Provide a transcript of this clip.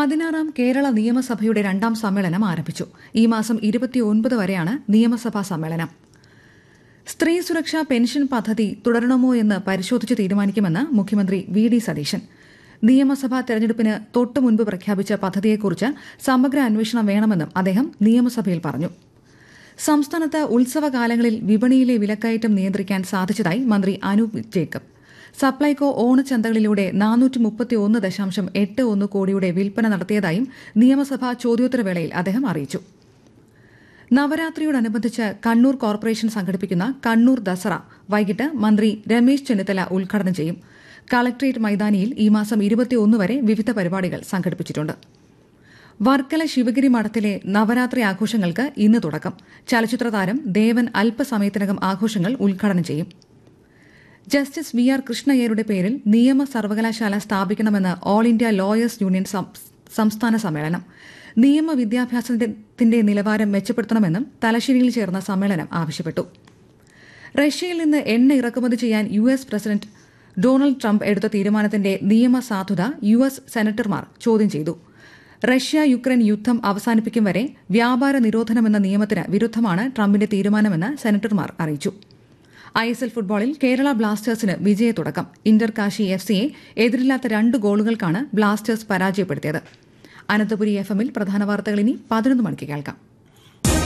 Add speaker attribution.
Speaker 1: പതിനാറാം കേരള നിയമസഭയുടെ രണ്ടാം സമ്മേളനം ആരംഭിച്ചു ഈ മാസം ഇരുപത്തിയൊൻപത് വരെയാണ് നിയമസഭാ സമ്മേളനം സ്ത്രീ സുരക്ഷാ പെൻഷൻ പദ്ധതി തുടരണമോ എന്ന് പരിശോധിച്ച് തീരുമാനിക്കുമെന്ന് മുഖ്യമന്ത്രി വി ഡി സതീശൻ നിയമസഭാ തെരഞ്ഞെടുപ്പിന് തൊട്ടു മുൻപ് പ്രഖ്യാപിച്ച പദ്ധതിയെക്കുറിച്ച് സമഗ്ര അന്വേഷണം വേണമെന്നും അദ്ദേഹം നിയമസഭയിൽ പറഞ്ഞു സംസ്ഥാനത്ത് ഉത്സവകാലങ്ങളിൽ വിപണിയിലെ വിലക്കയറ്റം നിയന്ത്രിക്കാൻ സാധിച്ചതായി മന്ത്രി അനൂപ് ജേക്കബ് സപ്ലൈകോ ഓണച്ചന്തകളിലൂടെ നാനൂറ്റി മുപ്പത്തിയൊന്ന് ദശാംശം എട്ട് ഒന്ന് കോടിയുടെ വിൽപ്പന നടത്തിയതായും നിയമസഭാ ചോദ്യോത്തരവേളയിൽ അദ്ദേഹം അറിയിച്ചു നവരാത്രിയോടനുബന്ധിച്ച് കണ്ണൂർ കോർപ്പറേഷൻ സംഘടിപ്പിക്കുന്ന കണ്ണൂർ ദസറ വൈകിട്ട് മന്ത്രി രമേശ് ചെന്നിത്തല ഉദ്ഘാടനം ചെയ്യും കളക്ട്രേറ്റ് മൈതാനിയിൽ ഈ മാസം ഇരുപത്തിയൊന്ന് വരെ വിവിധ പരിപാടികൾ സംഘടിപ്പിച്ചിട്ടുണ്ട് വർക്കല ശിവഗിരി മഠത്തിലെ നവരാത്രി ആഘോഷങ്ങൾക്ക് ഇന്ന് തുടക്കം ചലച്ചിത്ര താരം ദേവൻ അല്പസമയത്തിനകം ആഘോഷങ്ങൾ ഉദ്ഘാടനം ചെയ്യും ജസ്റ്റിസ് വി ആർ കൃഷ്ണയ്യരുടെ പേരിൽ നിയമ സർവകലാശാല സ്ഥാപിക്കണമെന്ന് ഓൾ ഇന്ത്യ ലോയേഴ്സ് യൂണിയൻ സംസ്ഥാന സമ്മേളനം നിയമ വിദ്യാഭ്യാസത്തിന്റെ നിലവാരം മെച്ചപ്പെടുത്തണമെന്നും തലശ്ശേരിയിൽ ചേർന്ന സമ്മേളനം ആവശ്യപ്പെട്ടു റഷ്യയിൽ നിന്ന് എണ്ണ ഇറക്കുമതി ചെയ്യാൻ U S president Donald Trump എടുത്ത തീരുമാനത്തിന്റെ നിയമസാധുത യു എസ് സെനറ്റർമാർ ചോദ്യം ചെയ്തു റഷ്യ യുക്രൈൻ യുദ്ധം അവസാനിപ്പിക്കും വരെ വ്യാപാര നിരോധനമെന്ന നിയമത്തിന് വിരുദ്ധമാണ് ട്രംപിന്റെ തീരുമാനമെന്ന് സെനറ്റർമാർ അറിയിച്ചു ഐ എസ് എൽ ഫുട്ബോളിൽ കേരള ബ്ലാസ്റ്റേഴ്സിന് വിജയത്തുടക്കം ഇന്റർ കാശി എഫ് സിയെ എതിരില്ലാത്ത രണ്ട് ഗോളുകൾക്കാണ് ബ്ലാസ്റ്റേഴ്സ് പരാജയപ്പെടുത്തിയത് അനന്തപുരി എഫ് എമ്മിൽ പ്രധാന വാർത്തകൾ ഇനി പതിനൊന്ന് മണിക്ക് കേൾക്കാം